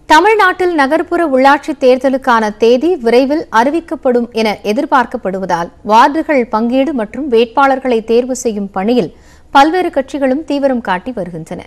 தமிழ்நாட்டில் நகர்ப்புற உள்ளாட்சி தேர்தலுக்கான தேதி விரைவில் அறிவிக்கப்படும் என எதிர்பார்க்கப்படுவதால் வார்டுகள் பங்கீடு மற்றும் வேட்பாளர்களை தேர்வு செய்யும் பணியில் பல்வேறு கட்சிகளும் தீவிரம் காட்டி வருகின்றன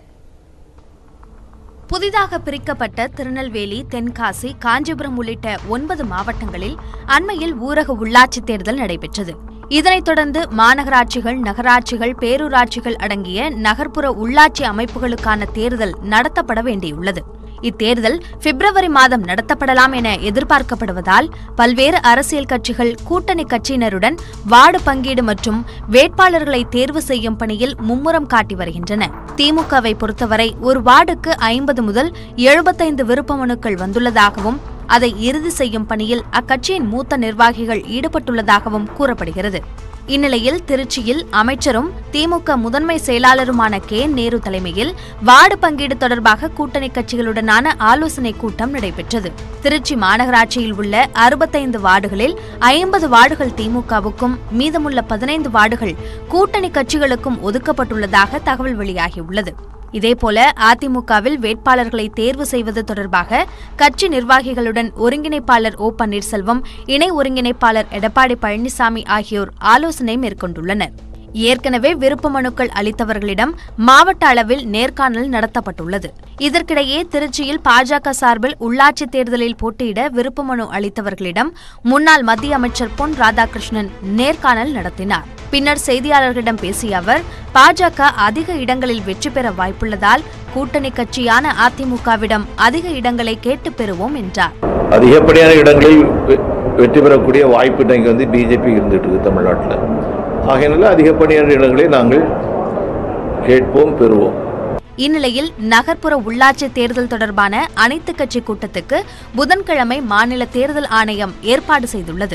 புதிதாக பிரிக்கப்பட்ட திருநெல்வேலி தென்காசி காஞ்சிபுரம் உள்ளிட்ட ஒன்பது மாவட்டங்களில் அண்மையில் ஊரக உள்ளாட்சித் தேர்தல் நடைபெற்றது இதனைத் தொடர்ந்து மாநகராட்சிகள் நகராட்சிகள் பேரூராட்சிகள் அடங்கிய நகர்ப்புற உள்ளாட்சி அமைப்புகளுக்கான தேர்தல் நடத்தப்பட வேண்டியுள்ளது இத்தேர்தல் பிப்ரவரி மாதம் நடத்தப்படலாம் என எதிர்பார்க்கப்படுவதால் பல்வேறு அரசியல் கட்சிகள் கூட்டணி கட்சியினருடன் வார்டு பங்கீடு மற்றும் வேட்பாளர்களை தேர்வு செய்யும் பணியில் மும்முரம் காட்டி வருகின்றன திமுகவை பொறுத்தவரை ஒரு வார்டுக்கு ஐம்பது முதல் எழுபத்தைந்து விருப்ப மனுக்கள் வந்துள்ளதாகவும் அதை இறுதி செய்யும் பணியில் அக்கட்சியின் மூத்த நிர்வாகிகள் ஈடுபட்டுள்ளதாகவும் கூறப்படுகிறது இந்நிலையில் திருச்சியில் அமைச்சரும் திமுக முதன்மை செயலாளருமான கே நேரு தலைமையில் வார்டு பங்கீடு தொடர்பாக கூட்டணி கட்சிகளுடனான ஆலோசனைக் கூட்டம் நடைபெற்றது திருச்சி மாநகராட்சியில் உள்ள அறுபத்தைந்து வார்டுகளில் ஐம்பது வார்டுகள் திமுகவுக்கும் மீதமுள்ள பதினைந்து வார்டுகள் கூட்டணி கட்சிகளுக்கும் ஒதுக்கப்பட்டுள்ளதாக தகவல் வெளியாகியுள்ளது இதேபோல அதிமுகவில் வேட்பாளர்களை தேர்வு செய்வது தொடர்பாக கட்சி நிர்வாகிகளுடன் ஒருங்கிணைப்பாளர் ஓ பன்னீர்செல்வம் இணை ஒருங்கிணைப்பாளர் எடப்பாடி பழனிசாமி ஆகியோர் ஆலோசனை மேற்கொண்டுள்ளனர் ஏற்கனவே விருப்ப மனுக்கள் அளித்தவர்களிடம் மாவட்ட அளவில் நேர்காணல் நடத்தப்பட்டுள்ளது இதற்கிடையே திருச்சியில் பாஜக சார்பில் உள்ளாட்சித் தேர்தலில் போட்டியிட விருப்ப மனு அளித்தவர்களிடம் முன்னாள் மத்திய அமைச்சர் பொன் ராதாகிருஷ்ணன் நேர்காணல் நடத்தினார் பின்னர் செய்தியாளர்களிடம் பேசிய அவர் பாஜக அதிக இடங்களில் வெற்றி பெற வாய்ப்புள்ளதால் கூட்டணி கட்சியான அதிமுகவிடம் அதிக இடங்களை கேட்டுப் பெறுவோம் என்றார் அதிகப்படியான இடங்களில் வெ- வெற்றி பெறக்கூடிய வாய்ப்பு இன்னைக்கு வந்து பிஜேபி இருந்துட்டு இருக்கு தமிழ்நாட்டில் ஆகையினால அதிகப்படியான இடங்களை நாங்கள் கேட்போம் பெறுவோம் இந்நிலையில் நகர்ப்புற உள்ளாட்சி தேர்தல் தொடர்பான அனைத்துக் கட்சி கூட்டத்துக்கு புதன்கிழமை மாநில தேர்தல் ஆணையம் ஏற்பாடு செய்துள்ளது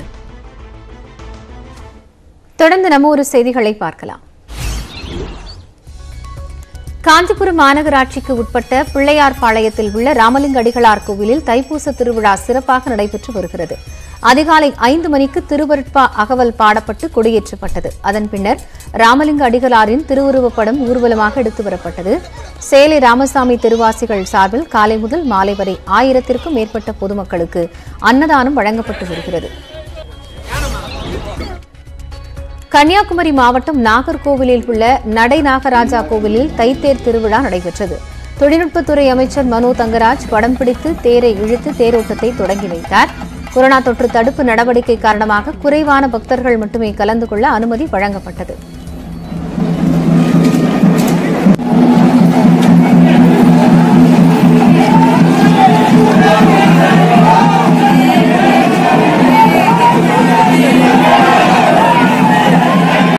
தொடர்ந்து நம்ம ஒரு செய்திகளை பார்க்கலாம் காஞ்சிபுரம் மாநகராட்சிக்கு உட்பட்ட பிள்ளையார்பாளையத்தில் உள்ள ராமலிங்க அடிகளார் கோவிலில் தைப்பூச திருவிழா சிறப்பாக நடைபெற்று வருகிறது அதிகாலை ஐந்து மணிக்கு திருவருட்பா அகவல் பாடப்பட்டு கொடியேற்றப்பட்டது அதன் பின்னர் ராமலிங்க அடிகளாரின் திருவுருவப் படம் ஊர்வலமாக எடுத்து வரப்பட்டது சேலை ராமசாமி திருவாசிகள் சார்பில் காலை முதல் மாலை வரை ஆயிரத்திற்கும் மேற்பட்ட பொதுமக்களுக்கு அன்னதானம் வழங்கப்பட்டு வருகிறது கன்னியாகுமரி மாவட்டம் நாகர்கோவிலில் உள்ள நடை நாகராஜா கோவிலில் தைத்தேர் திருவிழா நடைபெற்றது தொழில்நுட்பத்துறை அமைச்சர் மனோ தங்கராஜ் படம் பிடித்து தேரை இழுத்து தேரோட்டத்தை தொடங்கி வைத்தார் கொரோனா தொற்று தடுப்பு நடவடிக்கை காரணமாக குறைவான பக்தர்கள் மட்டுமே கலந்து கொள்ள அனுமதி வழங்கப்பட்டது